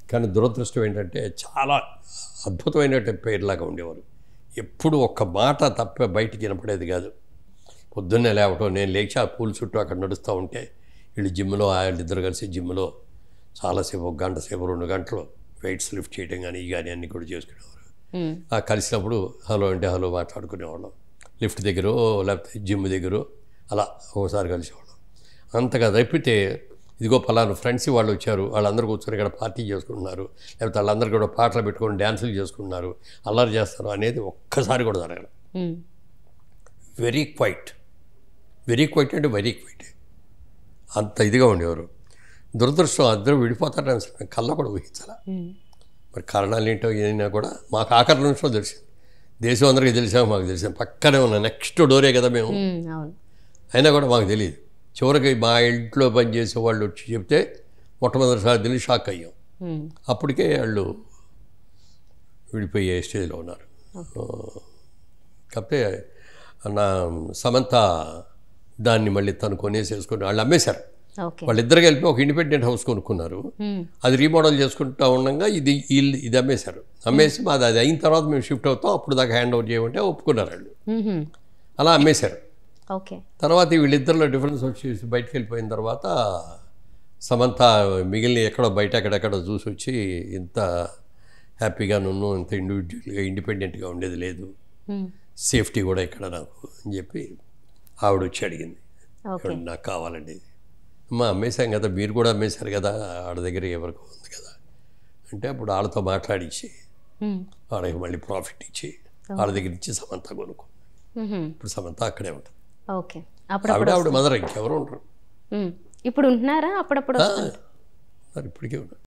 కానీ దురదృష్టం ఏంటంటే చాలా అద్భుతమైన పేరులాగా ఉండేవారు ఎప్పుడు ఒక్క మాట తప్ప బయటికి వినపడేది కాదు పొద్దున్నే లేవటం నేను లేచి ఆ పూల చుట్టూ అక్కడ నడుస్తూ ఉంటే వీళ్ళు జిమ్లో వాళ్ళిద్దరు కలిసి జిమ్లో చాలాసేపు ఒక గంట సేపు రెండు గంటలు వెయిట్స్ లిఫ్ట్ చేయడం కానీ ఇవి కానీ అన్నీ కూడా చేసుకునేవారు మ్మ్. ఆ కలిసినప్పుడు హలో అంటే హలో మాట్లాడుకునేవాళ్ళం లిఫ్ట్ దగ్గర లేకపోతే జిమ్ దగ్గర అలా ఒకసారి కలిసేవాళ్ళం అంతగా తప్పితే ఇదిగో పలానా ఫ్రెండ్స్ వాళ్ళు వచ్చారు వాళ్ళందరూ కూర్చొని ఇక్కడ పార్టీ చేసుకుంటున్నారు లేకపోతే వాళ్ళందరూ కూడా పాటలు పెట్టుకొని డ్యాన్సులు చేసుకుంటున్నారు అల్లరి చేస్తారు అనేది ఒక్కసారి కూడా జరగదు hmm. Very quiet very quiet అంటే వెరీ క్వైట్ అంత ఇదిగా ఉండేవారు దురదృష్టం అందరూ విడిపోతారని అసలు కళ్ళ కూడా ఊహించాల మ్మ్. మరి కారణాలు ఏంటో ఏదైనా కూడా మాకు ఆఖరి నిమిషంలో తెలిసింది దేశం అందరికీ తెలిసాము మాకు తెలిసింది పక్కనే ఉన్న నెక్స్ట్ డోరే కదా మేము మ్మ్. అవును అయినా కూడా మాకు తెలియదు చివరికి మా ఇంట్లో పనిచేసే వాళ్ళు వచ్చి చెప్తే మొట్టమొదటిసారి తెలిసి షాక్ అయ్యాం మ్మ్. అప్పటికే వాళ్ళు విడిపోయే స్టేజ్లో ఉన్నారు కాకపోతే నా సమంత దాన్ని మళ్ళీ తను కొనేసేసుకుని వాళ్ళు అమ్మేశారు ఓకే వాళ్ళిద్దరు కలిపి ఒక ఇండిపెండెంట్ హౌస్ కొనుక్కున్నారు మ్మ్. అది రీమోడల్ చేసుకుంటూ ఉండగా ఇది వీళ్ళు ఇది అమ్మేశారు అమ్మేసి మాది అది అయిన తర్వాత మేము షిఫ్ట్ అవుతాం అప్పుడు దాకా హ్యాండ్ ఓవర్ చేయమంటే ఒప్పుకున్నారు వాళ్ళు మ్మ్. అలా అమ్మేశారు ఓకే తర్వాత ఈ వీళ్ళిద్దరిలో డిఫరెన్స్ వచ్చేసి బయటకు వెళ్ళిపోయిన తర్వాత సమంత మిగిలిన ఎక్కడో బయట ఎక్కడెక్కడ చూసి వచ్చి ఇంత హ్యాపీగా నున్ను ఇంత ఇండివిజువల్గా ఇండిపెండెంట్గా ఉండేది లేదు మ్మ్. సేఫ్టీ కూడా ఇక్కడ నాకు అని చెప్పి ఆవిడ వచ్చి అడిగింది ఓకే "ఏమండి, నాకు కావాలండి ఇది అమ్మ అమ్మేశాం కదా మీరు కూడా అమ్మేశారు కదా ఆడ దగ్గర ఎవరికి ఉంది కదా అంటే అప్పుడు వాళ్ళతో మాట్లాడించి మ్మ్. వాళ్ళకి మళ్ళీ ప్రాఫిట్ ఇచ్చి వాళ్ళ దగ్గర ఇచ్చి సమంత కొనుక్కో మ్మ్. ఇప్పుడు సమంత అక్కడే ఉంటుంది ఓకే అప్పుడు ఆవిడ ఆవిడ మదర్ ఇంకెవరు ఉండరు మ్మ్. ఇప్పుడు ఉంటున్నారా అప్పుడప్పుడు ఆ, మరి ఇప్పటికే ఉన్నారు